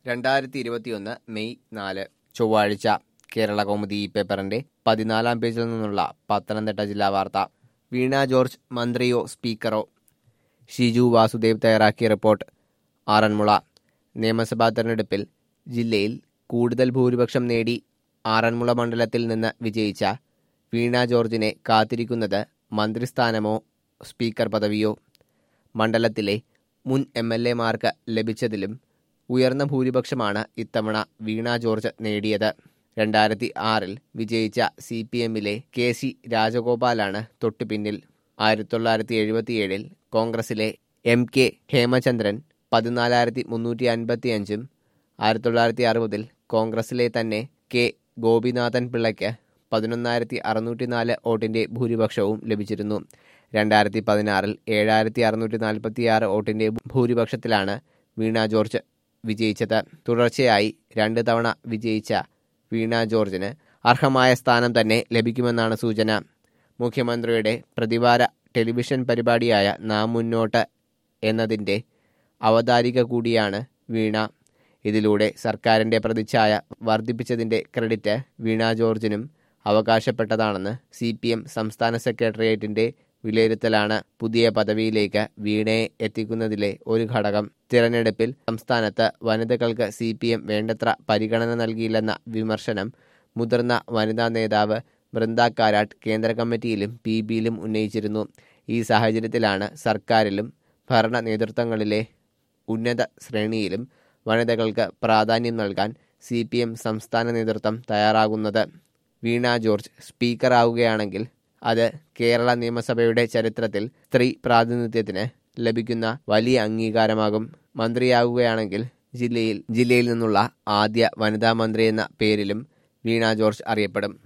രണ്ടായിരത്തി ഇരുപത്തിയൊന്ന് മെയ് നാല് ചൊവ്വാഴ്ച കേരള കൗമുദി ഈ പേപ്പറിന്റെ പതിനാലാം പേജിൽ നിന്നുള്ള പത്തനംതിട്ട ജില്ലാ വാർത്ത വീണ ജോർജ് മന്ത്രിയോ സ്പീക്കറോ ഷിജു വാസുദേവ് തയ്യാറാക്കിയ റിപ്പോർട്ട് ആറന്മുള നിയമസഭാ തെരഞ്ഞെടുപ്പിൽ ജില്ലയിൽ കൂടുതൽ ഭൂരിപക്ഷം നേടി ആറന്മുള മണ്ഡലത്തിൽ നിന്ന് വിജയിച്ച വീണ ജോർജിനെ കാത്തിരിക്കുന്നത് മന്ത്രിസ്ഥാനമോ സ്പീക്കർ പദവിയോ മണ്ഡലത്തിലെ മുൻ എം എൽ എമാർക്ക് ലഭിച്ചതിലും ഉയർന്ന ഭൂരിപക്ഷമാണ് ഇത്തവണ വീണ ജോർജ് നേടിയത് രണ്ടായിരത്തി ആറിൽ വിജയിച്ച സി പി എമ്മിലെ കെ സി രാജഗോപാലാണ് തൊട്ടുപിന്നിൽ ആയിരത്തി തൊള്ളായിരത്തി എഴുപത്തിയേഴിൽ കോൺഗ്രസിലെ എം കെ ഹേമചന്ദ്രൻ പതിനാലായിരത്തി മുന്നൂറ്റി അൻപത്തി അഞ്ചും ആയിരത്തി തൊള്ളായിരത്തി അറുപതിൽ കോൺഗ്രസിലെ തന്നെ കെ ഗോപിനാഥൻ പിള്ളയ്ക്ക് പതിനൊന്നായിരത്തി അറുന്നൂറ്റി നാല് വോട്ടിന്റെ ഭൂരിപക്ഷവും ലഭിച്ചിരുന്നു രണ്ടായിരത്തി പതിനാറിൽ ഏഴായിരത്തി അറുന്നൂറ്റി നാൽപ്പത്തി ആറ് വോട്ടിന്റെ ഭൂരിപക്ഷത്തിലാണ് വീണ ജോർജ് വിജയിച്ചത് തുടർച്ചയായി രണ്ട് തവണ വിജയിച്ച വീണ ജോർജിന് അർഹമായ സ്ഥാനം തന്നെ ലഭിക്കുമെന്നാണ് സൂചന മുഖ്യമന്ത്രിയുടെ പ്രതിവാര ടെലിവിഷൻ പരിപാടിയായ നാം മുന്നോട്ട് എന്നതിൻ്റെ അവതാരിക കൂടിയാണ് വീണ ഇതിലൂടെ സർക്കാരിന്റെ പ്രതിച്ഛായ വർദ്ധിപ്പിച്ചതിന്റെ ക്രെഡിറ്റ് വീണ ജോർജിനും അവകാശപ്പെട്ടതാണെന്ന് സി പി എം സംസ്ഥാന സെക്രട്ടേറിയറ്റിന്റെ വിലയിരുത്തലാണ് പുതിയ പദവിയിലേക്ക് വീണയെ എത്തിക്കുന്നതിലെ ഒരു ഘടകം തിരഞ്ഞെടുപ്പിൽ സംസ്ഥാനത്ത് വനിതകൾക്ക് സി പി എം വേണ്ടത്ര പരിഗണന നൽകിയില്ലെന്ന വിമർശനം മുതിർന്ന വനിതാ നേതാവ് ബൃന്ദ കാരാട്ട് കേന്ദ്ര കമ്മിറ്റിയിലും പി ബിയിലും ഉന്നയിച്ചിരുന്നു ഈ സാഹചര്യത്തിലാണ് സർക്കാരിലും ഭരണ നേതൃത്വങ്ങളിലെ ഉന്നത ശ്രേണിയിലും വനിതകൾക്ക് പ്രാധാന്യം നൽകാൻ സി പി എം സംസ്ഥാന നേതൃത്വം തയ്യാറാകുന്നത് വീണ ജോർജ് സ്പീക്കറാവുകയാണെങ്കിൽ അത് കേരള നിയമസഭയുടെ ചരിത്രത്തിൽ സ്ത്രീ പ്രാതിനിധ്യത്തിന് ലഭിക്കുന്ന വലിയ അംഗീകാരമാകും മന്ത്രിയാകുകയാണെങ്കിൽ ജില്ലയിൽ ജില്ലയിൽ നിന്നുള്ള ആദ്യ വനിതാ മന്ത്രി എന്ന പേരിലും വീണ ജോർജ് അറിയപ്പെടും